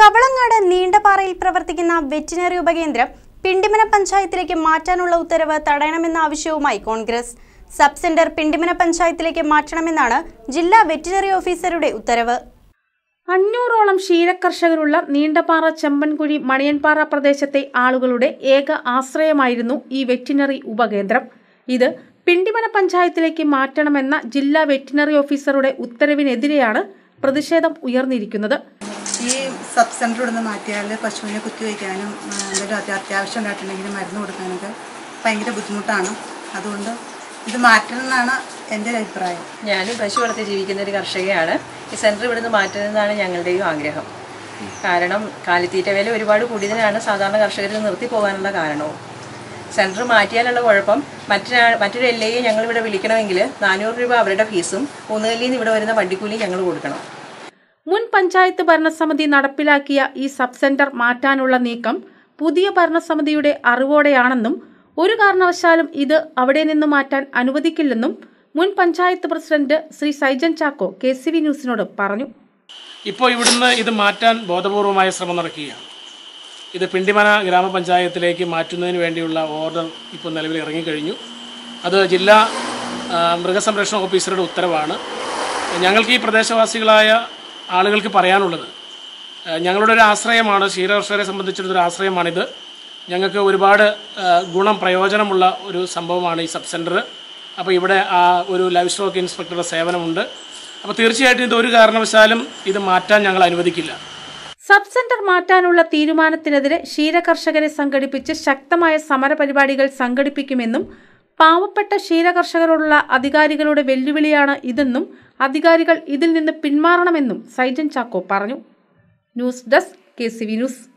കവളങ്ങാട് നീണ്ടപാറയിൽ പ്രവർത്തിക്കുന്ന വെറ്റിനറി ഉപകേന്ദ്രം പിണ്ടിമന പഞ്ചായത്തിലേക്ക് മാറ്റാനുള്ള ഉത്തരവ് തടയണമെന്ന ആവശ്യവുമായി കോൺഗ്രസ് സബ് സെന്റർ പിണ്ടിമന പഞ്ചായത്തിലേക്ക് മാറ്റണമെന്നാണ് ജില്ലാ വെറ്റിനറി ഓഫീസറുടെ ഉത്തരവ് അഞ്ഞൂറോളം ക്ഷീരകർഷകരുള്ള നീണ്ടപാറ ചെമ്പൻകുഴി മണിയൻപാറ പ്രദേശത്തെ ആളുകളുടെ ഏക ആശ്രയമായിരുന്നു ഈ വെറ്റിനറി ഉപകേന്ദ്രം ഇത് പിണ്ടിമന പഞ്ചായത്തിലേക്ക് മാറ്റണമെന്ന ജില്ലാ വെറ്റിനറി ഓഫീസറുടെ ഉത്തരവിനെതിരെയാണ് പ്രതിഷേധം ഉയർന്നിരിക്കുന്നത് ഈ സബ് സെൻ്റർ ഇവിടുന്ന് മാറ്റിയാൽ പശുവിനെ കുത്തിവയ്ക്കാനും ആ, എന്തെങ്കിലും അത്യ- അത്യാവശ്യം ഉണ്ടായിട്ടുണ്ടെങ്കിൽ മരുന്ന് കൊടുക്കാനൊക്കെ ഭയങ്കര ബുദ്ധിമുട്ടാണ് അതുകൊണ്ട് ഇത് മാറ്റണം എന്നാണ് എൻ്റെ ഒരു അഭിപ്രായം ഞാനും പശു വളർത്തി ജീവിക്കുന്ന ഒരു കർഷകയാണ് ഈ സെൻറ്റർ ഇവിടുന്ന് മാറ്റുന്നതാണ് ഞങ്ങളുടെയും ആഗ്രഹം കാരണം കാലിത്തീറ്റ വില ഒരുപാട് കൂടിയതിനാണ് സാധാരണ കർഷകരിൽ നിർത്തി പോകാനുള്ള കാരണവും സെൻറ്റർ മാറ്റിയാലുള്ള കുഴപ്പം മറ്റൊരാ മറ്റൊരു എൽ ഐയെ ഞങ്ങളിവിടെ വിളിക്കണമെങ്കിൽ നാനൂറ് രൂപ അവരുടെ ഫീസും ഊന്നുകല്ലിൽ നിന്ന് ഇവിടെ വരുന്ന വണ്ടിക്കൂലിയും ഞങ്ങൾ കൊടുക്കണം മുൻ പഞ്ചായത്ത് ഭരണസമിതി നടപ്പിലാക്കിയ ഈ സബ് സെന്റർ മാറ്റാനുള്ള നീക്കം പുതിയ ഭരണസമിതിയുടെ അറിവോടെയാണെന്നും ഒരു കാരണവശാലും ഇത് അവിടെ നിന്ന് മാറ്റാൻ അനുവദിക്കില്ലെന്നും മുൻ panchayat president Shri Saijan Chacko K C V ന്യൂസിനോട് പറഞ്ഞു ഇപ്പോൾ ഇവിടുന്ന് ഇത് മാറ്റാൻ ബോധപൂർവമായ ശ്രമം നടക്കുകയാണ് ഇത് പിണ്ടിമന ഗ്രാമപഞ്ചായത്തിലേക്ക് മാറ്റുന്നതിന് വേണ്ടിയുള്ള ഓർഡർ ഇപ്പോൾ നിലവിൽ ഇറങ്ങിക്കഴിഞ്ഞു അത് ജില്ലാ ആ, മൃഗസംരക്ഷണ ഓഫീസറുടെ ഉത്തരവാണ് ഞങ്ങൾക്ക് ഈ പ്രദേശവാസികളായ ആളുകൾക്ക് പറയാനുള്ളത് ആ, ഞങ്ങളുടെ ഒരു ആശ്രയമാണ് ക്ഷീരകർഷകരെ സംബന്ധിച്ചിടത്തൊരു ആശ്രയമാണിത് ഞങ്ങൾക്ക് ഒരുപാട് ആ, ഗുണം പ്രയോജനമുള്ള ഒരു സംഭവമാണ് ഈ സബ് സെൻറ്റർ അപ്പോൾ ഇവിടെ ആ ഒരു ലൈഫ് സ്റ്റോക്ക് ഇൻസ്പെക്ടറുടെ സേവനമുണ്ട് അപ്പോൾ തീർച്ചയായിട്ടും ഇത് ഒരു കാരണവശാലും ഇത് മാറ്റാൻ ഞങ്ങൾ അനുവദിക്കില്ല സബ് സെന്റർ മാറ്റാനുള്ള തീരുമാനത്തിനെതിരെ ക്ഷീരകർഷകരെ സംഘടിപ്പിച്ച് ശക്തമായ സമരപരിപാടികൾ സംഘടിപ്പിക്കുമെന്നും പാവപ്പെട്ട ക്ഷീരകർഷകരോടുള്ള അധികാരികളുടെ വെല്ലുവിളിയാണ് ഇതെന്നും അധികാരികൾ ഇതിൽ നിന്ന് പിന്മാറണമെന്നും സൈജൻ ചാക്കോ പറഞ്ഞു news desk K C V news